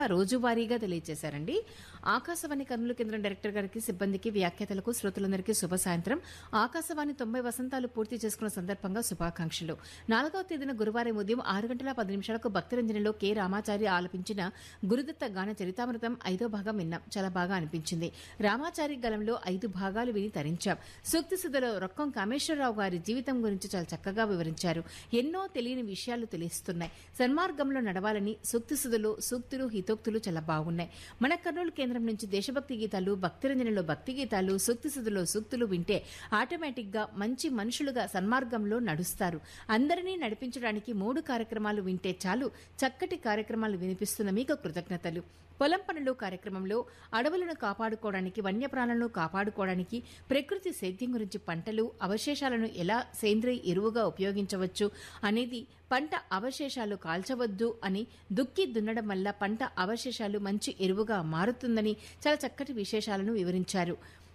రోజువారీగా తెలియజేశారండి ఆకాశవాణి కర్నూలు కేంద్రం డైరెక్టర్ గారికి సిబ్బందికి వ్యాఖ్యాతలకు శ్రోతలందరికీ శుభ సాయంత్రం ఆకాశవాణి తొంభై వసంతాలు పూర్తి చేసుకున్న సందర్భంగా శుభాకాంక్షలు నాలుగవ తేదీన గురువారం ఉదయం ఆరు గంటల పది నిమిషాలకు భక్తిరంజనిలో కె రామాచారి ఆలపించిన గురుదత్త గాన చరితామృతం ఐదో భాగం విన్నాం చాలా బాగా అనిపించింది రామాచారి గలంలో ఐదు భాగాలు విని తరించాం సూక్తి సుధలో రొక్కం కామేశ్వరరావు గారి జీవితం గురించి చాలా చక్కగా వివరించారు ఎన్నో తెలియని విషయాలు తెలుస్తున్నాయి సన్మార్గంలో నడవాలని సూక్తి సుధలో సూక్తులు హితోక్తులు చాలా బాగున్నాయి మన కర్నూలు కేంద్రం నుంచి దేశభక్తి గీతాలు భక్తిరంజనలో భక్తి గీతాలు సూక్తి సుధలో సూక్తులు వింటే ఆటోమేటిక్ గా మంచి మనుషులుగా సన్మార్గంలో నడుస్తారు అందరినీ నడిపించడానికి మూడు కార్యక్రమాలు వింటే చాలు చక్కటి కార్యక్రమాలు వినిపిస్తున్న మీకు కృతజ్ఞతలు పొలం పనులు కార్యక్రమంలో అడవులను కాపాడుకోవడానికి వన్యప్రాణులను కాపాడుకోవడానికి ప్రకృతి సేద్యం గురించి పంటలు అవశేషాలను ఎలా సేంద్రియ ఎరువుగా ఉపయోగించవచ్చు అనేది పంట అవశేషాలు కాల్చవద్దు అని దుక్కి దున్నడం వల్ల పంట అవశేషాలు మంచి ఎరువుగా మారుతుందని చాలా చక్కటి విశేషాలను వివరించారు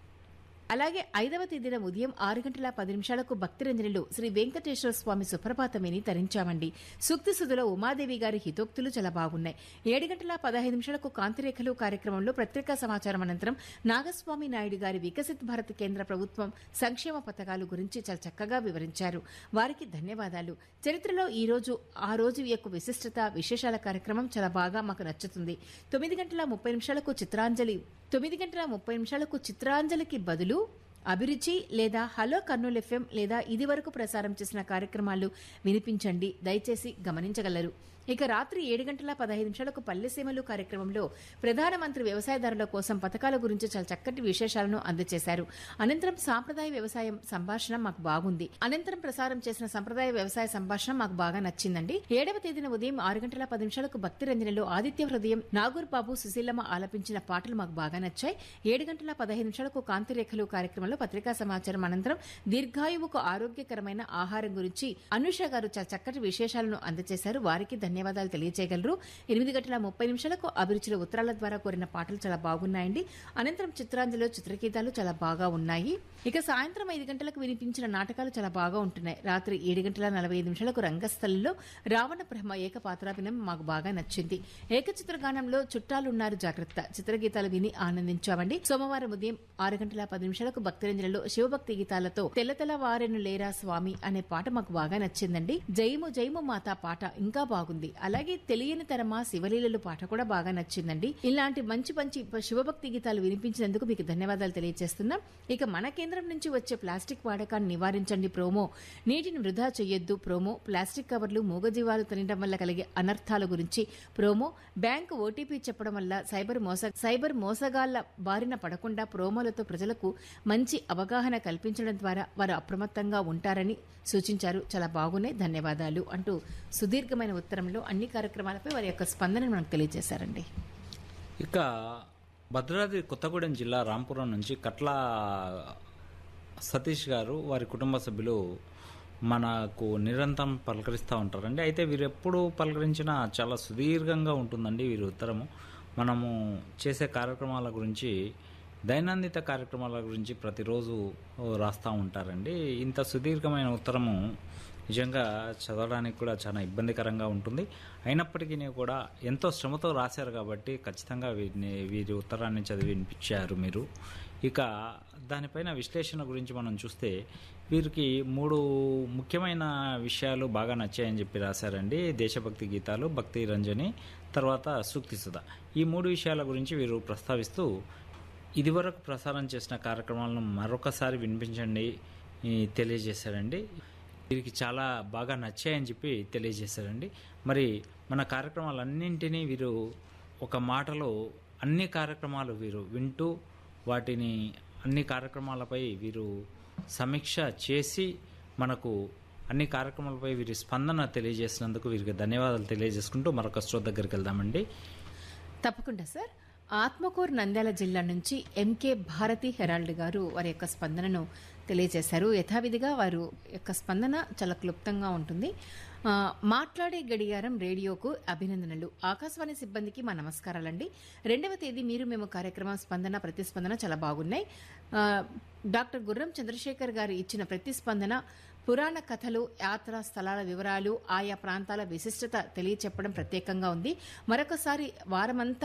అలాగే ఐదవ తేదీన ఉదయం ఆరు గంటల పది నిమిషాలకు భక్తిరంజనిలో శ్రీ వెంకటేశ్వర స్వామి సుప్రభాతం విని తరించామండి సూక్తి సుధులో ఉమాదేవి గారి హితోక్తులు చాలా బాగున్నాయి ఏడు గంటల పదహైదు నిమిషాలకు కాంతిరేఖలు కార్యక్రమంలో పత్రికా సమాచారం అనంతరం నాగస్వామి నాయుడు గారి వికసిత్ భారత్ కేంద్ర ప్రభుత్వం సంక్షేమ పథకాలు గురించి చాలా చక్కగా వివరించారు వారికి ధన్యవాదాలు చరిత్రలో ఈ రోజు ఆ రోజు యొక్క విశిష్టత విశేషాల కార్యక్రమం చాలా బాగా మాకు నచ్చుతుంది తొమ్మిది గంటల ముప్పై నిమిషాలకు చిత్రాంజలి తొమ్మిది గంటల ముప్పై నిమిషాలకు చిత్రాంజలికి బదులు అభిరుచి లేదా హలో కర్నూలు ఎఫ్ఎం లేదా ఇది వరకు ప్రసారం చేసిన కార్యక్రమాలు వినిపించండి దయచేసి గమనించగలరు ఇక రాత్రి ఏడు గంటల పదహైదు నిమిషాలకు పల్లెసీమలు కార్యక్రమంలో ప్రధానమంత్రి వ్యవసాయదారుల కోసం పథకాల గురించి చాలా చక్కటి విశేషాలను అందజేశారు అనంతరం సాంప్రదాయ వ్యవసాయం సంభాషణ మాకు బాగుంది అనంతరం ప్రసారం చేసిన సంప్రదాయ వ్యవసాయ సంభాషణ మాకు బాగా నచ్చిందండి ఏడవ తేదీన ఉదయం ఆరు గంటల పది నిమిషాలకు భక్తి రంజనలో ఆదిత్య హృదయం నాగూర్ బాబు సుశీలమ్మ ఆలపించిన పాటలు మాకు బాగా నచ్చాయి ఏడు గంటల పదహైదు నిమిషాలకు కాంతిరేఖలు కార్యక్రమంలో పత్రికా సమాచారం అనంతరం దీర్ఘాయువుకు ఆరోగ్యకరమైన ఆహారం గురించి అనుష గారు చాలా చక్కటి విశేషాలను అందజేశారు వారికి ధన్యవాదాలు తెలియజేయగలరు ఎనిమిది గంటల ముప్పై నిమిషాలకు అభిరుచుల ఉత్తరాల ద్వారా కోరిన పాటలు చాలా బాగున్నాయండి అనంతరం చిత్రాంజలిలో చిత్రగీతాలు చాలా బాగా ఉన్నాయి ఇక సాయంత్రం ఐదు గంటలకు వినిపించిన నాటకాలు చాలా బాగా ఉంటున్నాయి రాత్రి ఏడు గంటల నలభై ఐదు నిమిషాలకు రంగస్థలంలో రావణ బ్రహ్మ ఏకపాత్రాభినం మాకు బాగా నచ్చింది ఏకచిత్ర గానంలో చుట్టాలున్నారు జాగ్రత్త చిత్రగీతాలు విని ఆనందించామండి సోమవారం ఉదయం ఆరు గంటల పది నిమిషాలకు భక్తిరంజనలో శివభక్తి గీతాలతో తెల్ల తెల్ల వారెను లేరా స్వామి అనే పాట మాకు బాగా నచ్చిందండి జయము జయము మాత పాట ఇంకా బాగుంది అలాగే తెలియని తరమా శివలీలలు పాట కూడా బాగా నచ్చిందండి ఇలాంటి మంచి మంచి శివభక్తి గీతాలు వినిపించినందుకు మీకు ధన్యవాదాలు తెలియజేస్తున్నాం ఇక మన కేంద్రం నుంచి వచ్చే ప్లాస్టిక్ వాడకాన్ని నివారించండి ప్రోమో నీటిని వృధా చేయొద్దు ప్రోమో ప్లాస్టిక్ కవర్లు మూగజీవాలు తినడం వల్ల కలిగే అనర్థాల గురించి ప్రోమో బ్యాంకు ఓటీపీ చెప్పడం వల్ల సైబర్ మోస సైబర్ మోసగాళ్ల బారిన పడకుండా ప్రోమోలతో ప్రజలకు మంచి అవగాహన కల్పించడం ద్వారా వారు అప్రమత్తంగా ఉంటారని సూచించారు చాలా బాగున్నాయి ధన్యవాదాలు అంటూ సుదీర్ఘమైన ఉత్తరంలో అన్ని కార్యక్రమాలపై వారి యొక్క స్పందనను మనకు తెలియజేశారండి ఇక భద్రాద్రి కొత్తగూడెం జిల్లా రాంపురం నుంచి కట్ల సతీష్ గారు వారి కుటుంబ సభ్యులు మనకు నిరంతరం పలకరిస్తూ ఉంటారండి అయితే వీరు ఎప్పుడు పలకరించినా చాలా సుదీర్ఘంగా ఉంటుందండి వీరి ఉత్తరము మనము చేసే కార్యక్రమాల గురించి దైనందిత కార్యక్రమాల గురించి ప్రతిరోజు రాస్తూ ఉంటారండి ఇంత సుదీర్ఘమైన ఉత్తరము నిజంగా చదవడానికి కూడా చాలా ఇబ్బందికరంగా ఉంటుంది అయినప్పటికీ కూడా ఎంతో శ్రమతో రాశారు కాబట్టి ఖచ్చితంగా వీరిని వీరి ఉత్తరాన్ని చదివి వినిపించారు మీరు ఇక దానిపైన విశ్లేషణ గురించి మనం చూస్తే వీరికి మూడు ముఖ్యమైన విషయాలు బాగా నచ్చాయని చెప్పి రాశారండి దేశభక్తి గీతాలు భక్తి రంజని తర్వాత సూక్తి సుధ ఈ మూడు విషయాల గురించి వీరు ప్రస్తావిస్తూ ఇదివరకు ప్రసారం చేసిన కార్యక్రమాలను మరొకసారి వినిపించండి తెలియజేశారండి వీరికి చాలా బాగా నచ్చాయని చెప్పి తెలియజేశారండి మరి మన కార్యక్రమాలన్నింటినీ వీరు ఒక మాటలో అన్ని కార్యక్రమాలు వీరు వింటూ వాటిని అన్ని కార్యక్రమాలపై వీరు సమీక్ష చేసి మనకు అన్ని కార్యక్రమాలపై వీరి స్పందన తెలియజేసినందుకు వీరికి ధన్యవాదాలు తెలియజేసుకుంటూ మరొక శ్రోత దగ్గరికి వెళ్దామండి తప్పకుండా సార్ ఆత్మకూరు నంద్యాల జిల్లా నుంచి ఎంకే భారతి హెరాల్డ్ గారు వారి యొక్క స్పందనను తెలియజేశారు యథావిధిగా వారు యొక్క స్పందన చాలా క్లుప్తంగా ఉంటుంది ఆ, మాట్లాడే గడియారం రేడియోకు అభినందనలు ఆకాశవాణి సిబ్బందికి మా నమస్కారాలండి రెండవ తేదీ మీరు మేము కార్యక్రమం స్పందన ప్రతిస్పందన చాలా బాగున్నాయి ఆ, డాక్టర్ గుర్రం చంద్రశేఖర్ గారు ఇచ్చిన ప్రతిస్పందన పురాణ కథలు యాత్రా స్థలాల వివరాలు ఆయా ప్రాంతాల విశిష్టత తెలియచెప్పడం ప్రత్యేకంగా ఉంది మరొకసారి వారమంతా